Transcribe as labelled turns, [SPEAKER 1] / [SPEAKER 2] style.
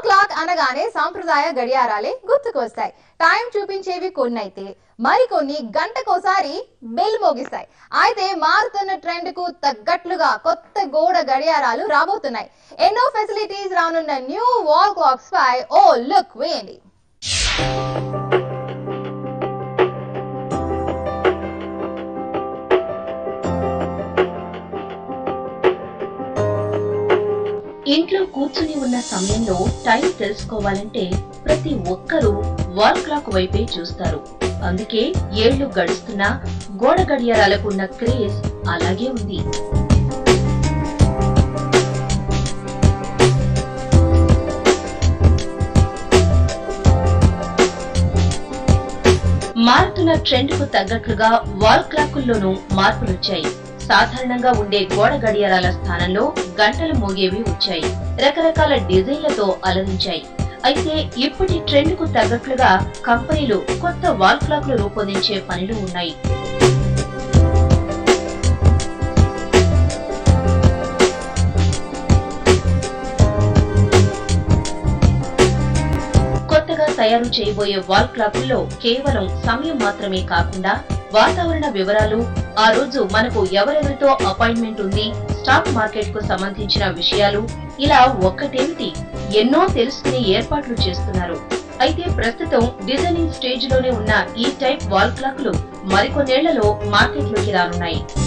[SPEAKER 1] clock అనగానే సాంప్రదాయ గడియారాలే గుర్తుకొస్తాయి టైం చూపించేవి కొన్ని అయితే మరికొన్ని గంటకోసారి బెల్ మోగిస్తాయి అయితే మారుతున్న ట్రెండ్ కు తగ్గట్లుగా కొత్త గోడ గడియారాలు రాబోతున్నాయి ఎన్నో ఫెసిలిటీస్ రానున్న న్యూ వాల్ క్లాక్స్ పై ఓ లుక్ వేయండి
[SPEAKER 2] ఇంట్లో కూర్చుని ఉన్న సమయంలో టైం తెలుసుకోవాలంటే ప్రతి ఒక్కరూ వాల్ క్లాక్ వైపే చూస్తారు అందుకే ఏళ్లు గడుస్తున్నా గోడ గడియారాలకు ఉన్న క్రేజ్ అలాగే ఉంది మారుతున్న ట్రెండ్ కు తగ్గట్లుగా వాల్ క్లాకుల్లోనూ మార్పులొచ్చాయి సాధారణంగా ఉండే గోడ గడియారాల స్థానంలో గంటలు మోగేవి వచ్చాయి రకరకాల డిజైన్లతో అలరించాయి అయితే ఇప్పటి ట్రెండ్ కు తగ్గట్లుగా కంపెనీలు కొత్త వాల్ క్లాక్లు రూపొందించే పనిలో ఉన్నాయి కొత్తగా తయారు చేయబోయే వాల్ క్లాకుల్లో కేవలం సమయం మాత్రమే కాకుండా వాతావరణ వివరాలు ఆ రోజు మనకు ఎవరెవరితో అపాయింట్మెంట్ ఉంది స్టాక్ మార్కెట్ కు సంబంధించిన విషయాలు ఇలా ఒక్కటేమిటి ఎన్నో తెలుసుకునే ఏర్పాట్లు చేస్తున్నారు అయితే ప్రస్తుతం డిజైనింగ్ స్టేజ్ లోనే ఉన్న ఈ టైప్ వాల్ క్లాక్లు మరికొన్నేళ్లలో మార్కెట్లోకి రానున్నాయి